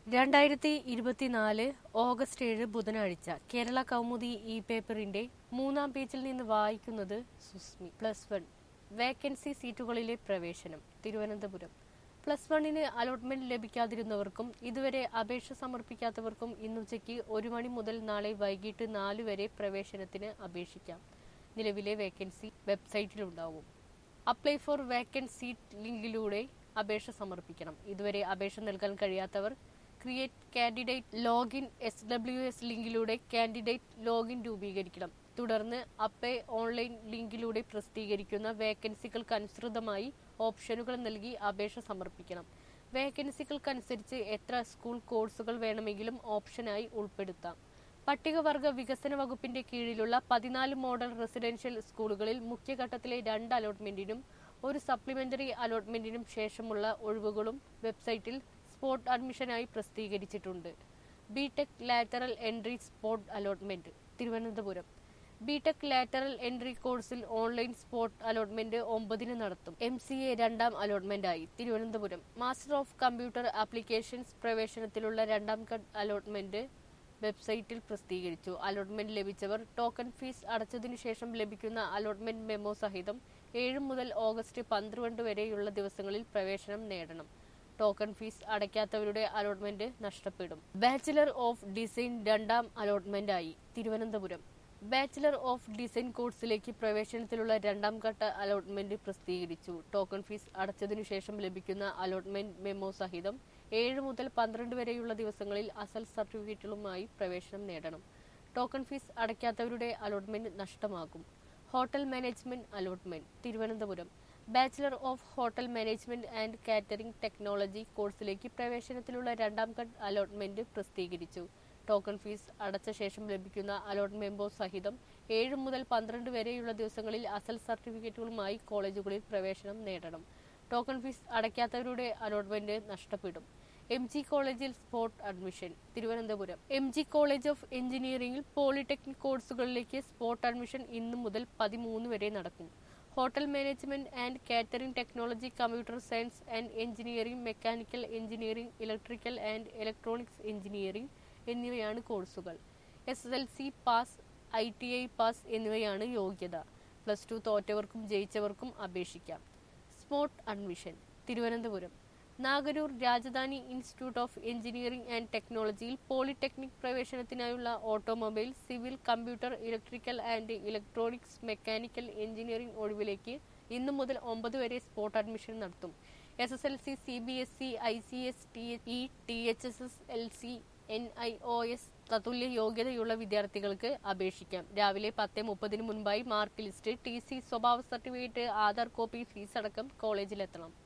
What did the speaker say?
രണ്ടായിരത്തി ഇരുപത്തിനാല് ഓഗസ്റ്റ് ഏഴ് ബുധനാഴ്ച കേരള കൗമുദി ഇ പേപ്പറിന്റെ മൂന്നാം പേജിൽ നിന്ന് വായിക്കുന്നത് സുസ്മി പ്ലസ് വൺ വേക്കൻസി സീറ്റുകളിലെ പ്രവേശനം തിരുവനന്തപുരം പ്ലസ് വണ്ണിന് അലോട്ട്മെന്റ് ലഭിക്കാതിരുന്നവർക്കും ഇതുവരെ അപേക്ഷ സമർപ്പിക്കാത്തവർക്കും ഇന്നുച്ചയ്ക്ക് ഒരു മണി മുതൽ നാളെ വൈകിട്ട് നാല് വരെ പ്രവേശനത്തിന് അപേക്ഷിക്കാം നിലവിലെ വേക്കൻസി വെബ്സൈറ്റിലുണ്ടാവും അപ്ലൈ ഫോർ വേക്കൻറ്റ് സീറ്റ് ലിങ്കിലൂടെ അപേക്ഷ സമർപ്പിക്കണം ഇതുവരെ അപേക്ഷ നൽകാൻ കഴിയാത്തവർ create candidate login S W S ലിങ്കിലൂടെ കാൻഡിഡേറ്റ് ലോഗിൻ രൂപീകരിക്കണം തുടർന്ന് അപ്പേ ഓൺലൈൻ ലിങ്കിലൂടെ പ്രസിദ്ധീകരിക്കുന്ന വേക്കൻസികൾക്കനുസൃതമായി ഓപ്ഷനുകൾ നൽകി അപേക്ഷ സമർപ്പിക്കണം വേക്കൻസികൾക്കനുസരിച്ച് എത്ര സ്കൂൾ കോഴ്സുകൾ വേണമെങ്കിലും ഓപ്ഷനായി ഉൾപ്പെടുത്താം പട്ടികവർഗ വികസന വകുപ്പിന്റെ കീഴിലുള്ള പതിനാല് മോഡൽ റെസിഡൻഷ്യൽ സ്കൂളുകളിൽ മുഖ്യഘട്ടത്തിലെ രണ്ട് അലോട്ട്മെന്റിനും ഒരു സപ്ലിമെന്ററി അലോട്ട്മെന്റിനും ശേഷമുള്ള ഒഴിവുകളും വെബ്സൈറ്റിൽ സ്പോട്ട് അഡ്മിഷനായി പ്രസിദ്ധീകരിച്ചിട്ടുണ്ട് B Tech lateral entry spot allotment Thiruvananthapuram B Tech lateral entry കോഴ്സിൽ ഓൺലൈൻ സ്പോട്ട് അലോട്ട്മെന്റ് ഒമ്പതിന് നടത്തും എം സി എ രണ്ടാം അലോട്ട്മെന്റായി Thiruvananthapuram master of computer applications പ്രവേശനത്തിലുള്ള രണ്ടാം ഘട്ട അലോട്ട്മെന്റ് വെബ്സൈറ്റിൽ പ്രസിദ്ധീകരിച്ചു അലോട്ട്മെന്റ് ലഭിച്ചവർ ടോക്കൺ ഫീസ് അടച്ചതിനു ശേഷം ലഭിക്കുന്ന അലോട്ട്മെന്റ് മെമ്മോ സഹിതം ഏഴ് മുതൽ ഓഗസ്റ്റ് പന്ത്രണ്ട് വരെയുള്ള ദിവസങ്ങളിൽ പ്രവേശനം നേടണം ടോക്കൺ ഫീസ് അടയ്ക്കാത്തവരുടെ അലോട്ട്മെന്റ് നഷ്ടപ്പെടും ബാച്ചിലർ ഓഫ് ഡിസൈൻ രണ്ടാം അലോട്ട്മെന്റായി തിരുവനന്തപുരം ബാച്ചിലർ ഓഫ് ഡിസൈൻ കോഴ്സിലേക്ക് പ്രവേശനത്തിലുള്ള രണ്ടാം ഘട്ട അലോട്ട്മെന്റ് പ്രസിദ്ധീകരിച്ചു ടോക്കൺ ഫീസ് അടച്ചതിനു ശേഷം ലഭിക്കുന്ന അലോട്ട്മെന്റ് മെമ്മോ സഹിതം ഏഴ് മുതൽ പന്ത്രണ്ട് വരെയുള്ള ദിവസങ്ങളിൽ അസൽ സർട്ടിഫിക്കറ്റുകളുമായി പ്രവേശനം നേടണം ടോക്കൺ ഫീസ് അടയ്ക്കാത്തവരുടെ അലോട്ട്മെന്റ് നഷ്ടമാകും hotel management allotment Thiruvananthapuram bachelor of hotel management and catering technology കോഴ്സിലേക്ക് പ്രവേശനത്തിലുള്ള രണ്ടാം ഘട്ട അലോട്ട്മെന്റ് പ്രസിദ്ധീകരിച്ചു ടോക്കൺ ഫീസ് അടച്ച ശേഷം ലഭിക്കുന്ന അലോട്ട് മെമ്പോ സഹിതം ഏഴ് മുതൽ പന്ത്രണ്ട് വരെയുള്ള ദിവസങ്ങളിൽ അസൽ സർട്ടിഫിക്കറ്റുകളുമായി കോളേജുകളിൽ പ്രവേശനം നേടണം ടോക്കൺ ഫീസ് അടയ്ക്കാത്തവരുടെ അലോട്ട്മെന്റ് നഷ്ടപ്പെടും എം ജി കോളേജിൽ spot admission Thiruvananthapuram M G college of എഞ്ചിനീയറിംഗിൽ പോളിടെക്നിക് കോഴ്സുകളിലേക്ക് സ്പോട്ട് അഡ്മിഷൻ ഇന്നു മുതൽ പതിമൂന്ന് വരെ നടക്കും hotel management and catering technology computer science and engineering mechanical engineering electrical and electronics engineering എന്നിവയാണ് കോഴ്സുകൾ S S L C pass I T I pass എന്നിവയാണ് യോഗ്യത പ്ലസ് ടു തോറ്റവർക്കും ജയിച്ചവർക്കും അപേക്ഷിക്കാം spot admission Thiruvananthapuram Nagaroor Rajadhani institute of engineering and ടെക്നോളജിയിൽ polytechnic പ്രവേശനത്തിനായുള്ള automobile civil computer electrical and electronics mechanical engineering ഒഴിവിലേക്ക് ഇന്നു മുതൽ ഒമ്പത് വരെ സ്പോട്ട് അഡ്മിഷൻ നടത്തും S S L C C B S C I C S T E T H S S L C N I O S തത്തുല്യ യോഗ്യതയുള്ള വിദ്യാർത്ഥികൾക്ക് അപേക്ഷിക്കാം രാവിലെ പത്ത് മുപ്പതിന് മുൻപായി മാർക്ക് ലിസ്റ്റ് ടി സി സ്വഭാവ സർട്ടിഫിക്കറ്റ് ആധാർ കോപ്പി ഫീസ് അടക്കം കോളേജിലെത്തണം